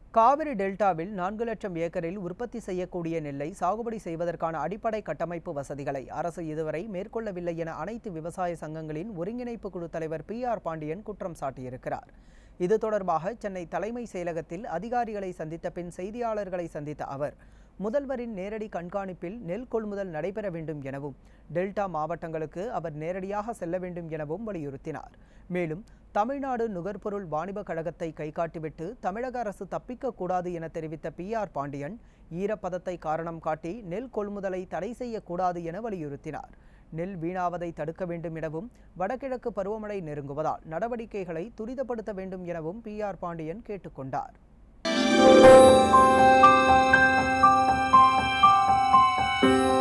காவிரி டெல்டாவில் நான்கு லட்சம் ஏக்கரில் உற்பத்தி செய்யக்கூடிய நெல்லை சாகுபடி செய்வதற்கான அடிப்படை கட்டமைப்பு வசதிகளை அரசு இதுவரை மேற்கொள்ளவில்லை என அனைத்து விவசாய சங்கங்களின் ஒருங்கிணைப்பு குழு தலைவர் பி ஆர் பாண்டியன் குற்றம் சாட்டியிருக்கிறார் இது தொடர்பாக சென்னை தலைமை செயலகத்தில் அதிகாரிகளை சந்தித்த பின் செய்தியாளர்களை சந்தித்த அவர் முதல்வரின் நேரடி கண்காணிப்பில் நெல் கொள்முதல் நடைபெற வேண்டும் எனவும் டெல்டா மாவட்டங்களுக்கு அவர் நேரடியாக செல்ல வேண்டும் எனவும் வலியுறுத்தினார் மேலும் தமிழ்நாடு நுகர்பொருள் வாணிப கழகத்தை கைகாட்டிவிட்டு தமிழக அரசு தப்பிக்க கூடாது என தெரிவித்த பி ஆர் பாண்டியன் ஈரப்பதத்தை காரணம் காட்டி நெல் கொள்முதலை தடை செய்யக்கூடாது என வலியுறுத்தினார் நெல் வீணாவதை தடுக்க வேண்டும் எனவும் வடகிழக்கு பருவமழை நெருங்குவதால் நடவடிக்கைகளை துரிதப்படுத்த வேண்டும் எனவும் பி ஆர் பாண்டியன் கேட்டுக்கொண்டார் Thank you.